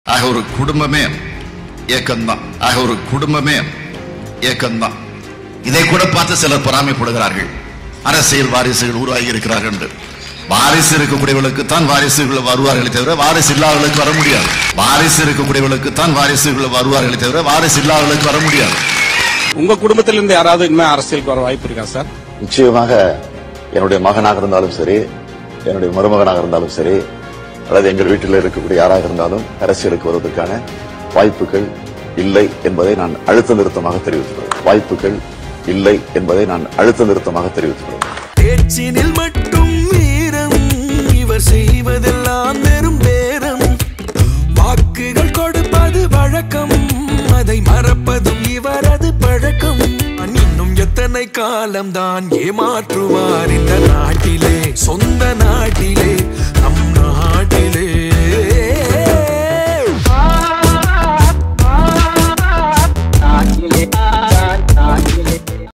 ஆக ஒரு குடும்பமே ஏக்கம்தான் ஆக ஒரு குடும்பமே ஏக்கம்தான் இதை கூட பார்த்து சிலர் பொறாமைப்படுகிறார்கள் அரசியல் வாரிசுகள் உருவாகி இருக்கிறார்கள் என்று வாரிசு இருக்கக்கூடியவர்களுக்கு தான் வாரிசுகள் வருவார்களே தவிர வாரிசு இல்லாதவர்களுக்கு வர முடியாது வாரிசு இருக்கக்கூடியவர்களுக்கு தான் வாரிசுகள் வருவார்களே தவிர வாரிசு இல்லாதவர்களுக்கு வர முடியாது உங்க குடும்பத்தில இருந்து யாராவது இனிமே அரசியலுக்கு வர வாய்ப்பு இருக்கா சார் நிச்சயமாக என்னுடைய மகனாக இருந்தாலும் சரி என்னுடைய மருமகனாக இருந்தாலும் சரி அல்லது எங்கள் வீட்டில் இருக்கக்கூடிய யாராக இருந்தாலும் அரசியலுக்கு வருவதற்கான வாய்ப்புகள் இல்லை என்பதை நான் அழுத்த நிறுத்தமாக தெரிவித்துள்ளேன் வாய்ப்புகள் இல்லை என்பதை நான் அழுத்த நிறுத்தமாக தெரிவித்துள்ளேன் பேச்சினில் மட்டும் வீரம் இவர் செய்வதெல்லாம் வெறும் பேரம் வாக்குகள் கொடுப்பது வழக்கம் அதை மறப்பதும் இவரது பழக்கம் நான் இன்னும் எத்தனை காலம்தான் ஏமாற்றுவார் இந்த நாட்டிலே சொந்த நாட்டிலே நம் நாட்டிலே